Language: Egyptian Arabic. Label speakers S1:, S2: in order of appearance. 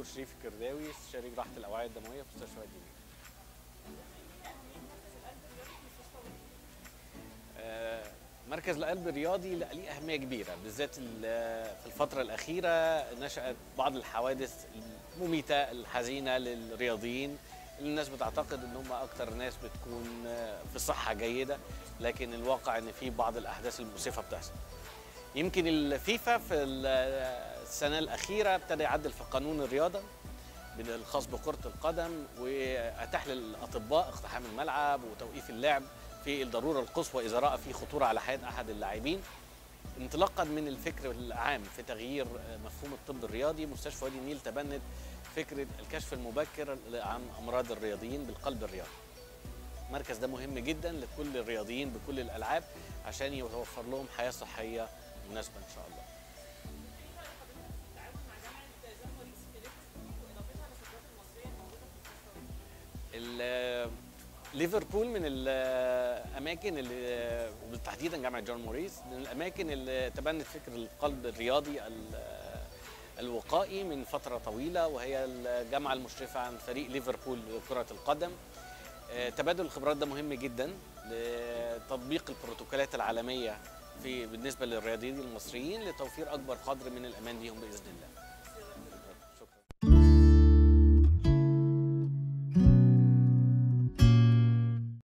S1: دكتور شريف الكرداوي استشاري جراحه الاوعيه الدمويه في مستشفى وادي دجله. آه، مركز القلب الرياضي لا ليه اهميه كبيره بالذات ال- في الفتره الاخيره نشات بعض الحوادث المميته الحزينه للرياضيين اللي الناس بتعتقد ان هم اكتر ناس بتكون آه، في صحه جيده لكن الواقع ان في بعض الاحداث المؤسفه بتحصل يمكن الفيفا في ال- السنه الاخيره ابتدى يعدل في قانون الرياضه الخاص بكره القدم واتاح للاطباء اقتحام الملعب وتوقيف اللعب في الضروره القصوى اذا راى في خطوره على حياه احد اللاعبين انطلاقا من الفكر العام في تغيير مفهوم الطب الرياضي مستشفى وادي النيل تبنت فكره الكشف المبكر عن امراض الرياضيين بالقلب الرياضي المركز ده مهم جدا لكل الرياضيين بكل الالعاب عشان يوفر لهم حياه صحيه مناسبه ان شاء الله ال- ليفربول من الاماكن اللي تحديدا جامعه جون موريس من الاماكن اللي تبنت فكر القلب الرياضي ال- الوقائي من فتره طويله وهي الجامعه المشرفه عن فريق ليفربول لكره القدم آه، تبادل الخبرات ده مهم جدا لتطبيق البروتوكولات العالميه في بالنسبه للرياضيين المصريين لتوفير اكبر قدر من الامان ليهم باذن الله